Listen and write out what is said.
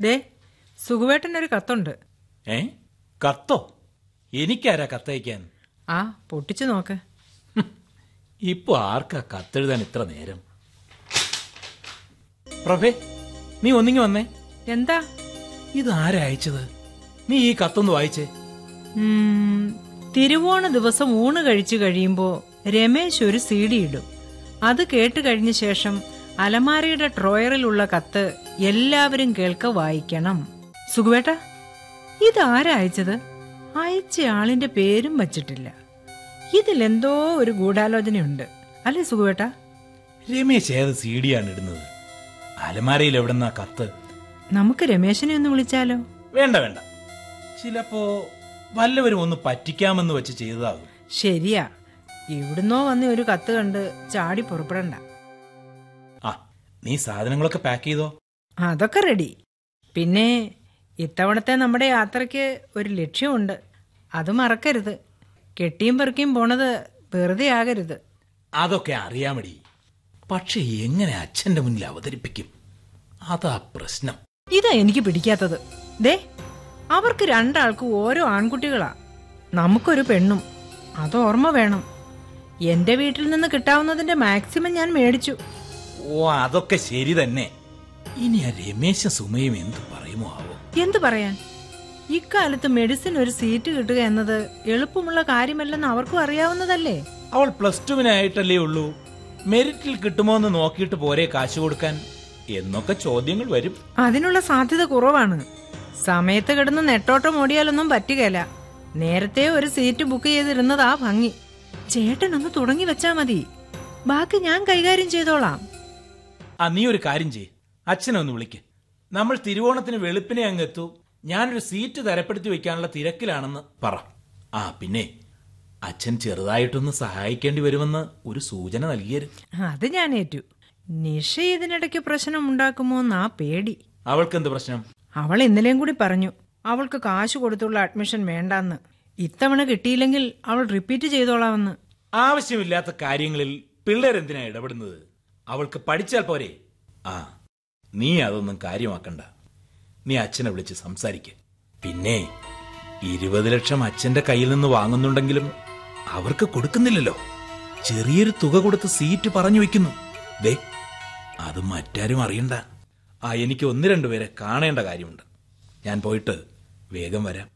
ദേ സുഖുവേട്ടനൊരു കത്തുണ്ട് ഏ കത്തോ എനിക്കാരാ കത്തയക്കാൻ ആ പൊട്ടിച്ചു നോക്ക് ഹും, ഇപ്പൊ ആർക്കാ കത്തെഴുതാൻ ഇത്ര നേരം പ്രഭേ നീ ഒന്നിങ്ങി വന്നേ എന്താ ഇത് ആരാ അയച്ചത് നീ ഈ കത്തൊന്ന് വായിച്ചേ ഉം, തിരുവോണ ദിവസം ഊണ് കഴിച്ചു കഴിയുമ്പോ രമേശ് ഒരു സി ഡി ഇടും അത് കേട്ട് കഴിഞ്ഞ ശേഷം അലമാരയുടെ ഡ്രോയറിലുള്ള കത്ത് എല്ലാവരും കേൾക്ക വായിക്കണം സുഖുവേട്ട ഇതാരാ അയച്ചത് അയച്ച ആളിന്റെ പേരും വച്ചിട്ടില്ല ഇതിലെന്തോ ഒരു ഗൂഢാലോചനയുണ്ട് അല്ലേ സുഖുവേട്ട രമേശ് ഏത് സി ഡിയാണ് ഇടുന്നത് അലമാരയിൽ എവിടെന്നാ കത്ത് നമുക്ക് രമേശനെ ഒന്ന് വിളിച്ചാലോ വേണ്ട വേണ്ട ചിലപ്പോ വല്ലവരും ഒന്ന് പറ്റിക്കാമെന്ന് വെച്ച് ചെയ്തതാകും ശരിയാ ഇവിടുന്നോ വന്ന ഒരു കത്ത് കണ്ട് ചാടി പുറപ്പെടണ്ട ആ നീ സാധനങ്ങളൊക്കെ പാക്ക് ചെയ്തോ അതൊക്കെ റെഡി പിന്നെ ഇത്തവണത്തെ നമ്മുടെ യാത്രയ്ക്ക് ഒരു ലക്ഷ്യമുണ്ട് അത് മറക്കരുത് കെട്ടിയും പെറുക്കിയും പോണത് വെറുതെ ആകരുത് അതൊക്കെ അറിയാമടി പക്ഷെ എങ്ങനെ അച്ഛന്റെ മുന്നിൽ അവതരിപ്പിക്കും അതാ പ്രശ്നം ഇതാ എനിക്ക് പിടിക്കാത്തത് ദേ അവർക്ക് രണ്ടാൾക്കും ഓരോ ആൺകുട്ടികളാ നമുക്കൊരു പെണ്ണും അത് ഓർമ്മ വേണം എന്റെ വീട്ടിൽ നിന്ന് കിട്ടാവുന്നതിന്റെ മാക്സിമം ഞാൻ മേടിച്ചു ഓ അതൊക്കെ ശരി തന്നെ ഇനി ആ രമേശ സുമയും എന്ത് പറയുമോ ആവോ എന്തു പറയാൻ ഇക്കാലത്ത് മെഡിസിൻ ഒരു സീറ്റ് കിട്ടുക എന്നത് എളുപ്പമുള്ള കാര്യമല്ലെന്ന് അവർക്കും അറിയാവുന്നതല്ലേ അവൾ പ്ലസ് ടുവിനായിട്ടല്ലേ ഉള്ളൂ മെറിറ്റിൽ കിട്ടുമോ എന്ന് നോക്കിയിട്ട് പോരെ കാശ് കൊടുക്കാൻ എന്നൊക്കെ ചോദ്യങ്ങൾ വരും അതിനുള്ള സാധ്യത കുറവാണ് സമയത്ത് കിടന്ന് നെട്ടോട്ടം ഓടിയാലൊന്നും പറ്റുകയില്ല നേരത്തെ ഒരു സീറ്റ് ബുക്ക് ചെയ്തിരുന്നതാ ഭംഗി ചേട്ടൻ ഒന്ന് തുടങ്ങി വെച്ചാ മതി ബാക്കി ഞാൻ കൈകാര്യം ചെയ്തോളാം ആ നീ ഒരു കാര്യം ചെയ്യ് അച്ഛനെ ഒന്ന് വിളിക്ക് നമ്മൾ തിരുവോണത്തിന് വെളുപ്പിനെ അങ്ങ് എത്തൂ ഞാനൊരു സീറ്റ് തരപ്പെടുത്തി വെക്കാനുള്ള തിരക്കിലാണെന്ന് പറ ആ പിന്നെ അച്ഛൻ ചെറുതായിട്ടൊന്ന് സഹായിക്കേണ്ടി വരുമെന്ന് ഒരു സൂചന നൽകിയരുത് അത് ഞാൻ ഏറ്റു നിഷ ഇതിനിടയ്ക്ക് പ്രശ്നം ഉണ്ടാക്കുമോ എന്നാ പേടി അവൾക്കെന്ത് പ്രശ്നം അവൾ ഇന്നലെയും കൂടി പറഞ്ഞു അവൾക്ക് കാശ് കൊടുത്തുള്ള അഡ്മിഷൻ വേണ്ടാന്ന് ഇത്തവണ കിട്ടിയില്ലെങ്കിൽ അവൾ റിപ്പീറ്റ് ചെയ്തോളാമെന്ന് ആവശ്യമില്ലാത്ത കാര്യങ്ങളിൽ പിള്ളേരെന്തിനാ ഇടപെടുന്നത് അവൾക്ക് പഠിച്ചാൽ പോരെ ആ നീ അതൊന്നും കാര്യമാക്കണ്ട നീ അച്ഛനെ വിളിച്ച് സംസാരിക്ക് പിന്നെ ഇരുപത് ലക്ഷം അച്ഛന്റെ കയ്യിൽ നിന്ന് വാങ്ങുന്നുണ്ടെങ്കിലും അവർക്ക് കൊടുക്കുന്നില്ലല്ലോ ചെറിയൊരു തുക കൊടുത്ത് സീറ്റ് പറഞ്ഞു വെക്കുന്നു ദേ അത് മറ്റാരും അറിയണ്ട ആ എനിക്ക് ഒന്ന് രണ്ടുപേരെ കാണേണ്ട കാര്യമുണ്ട് ഞാൻ പോയിട്ട് വേഗം വരാം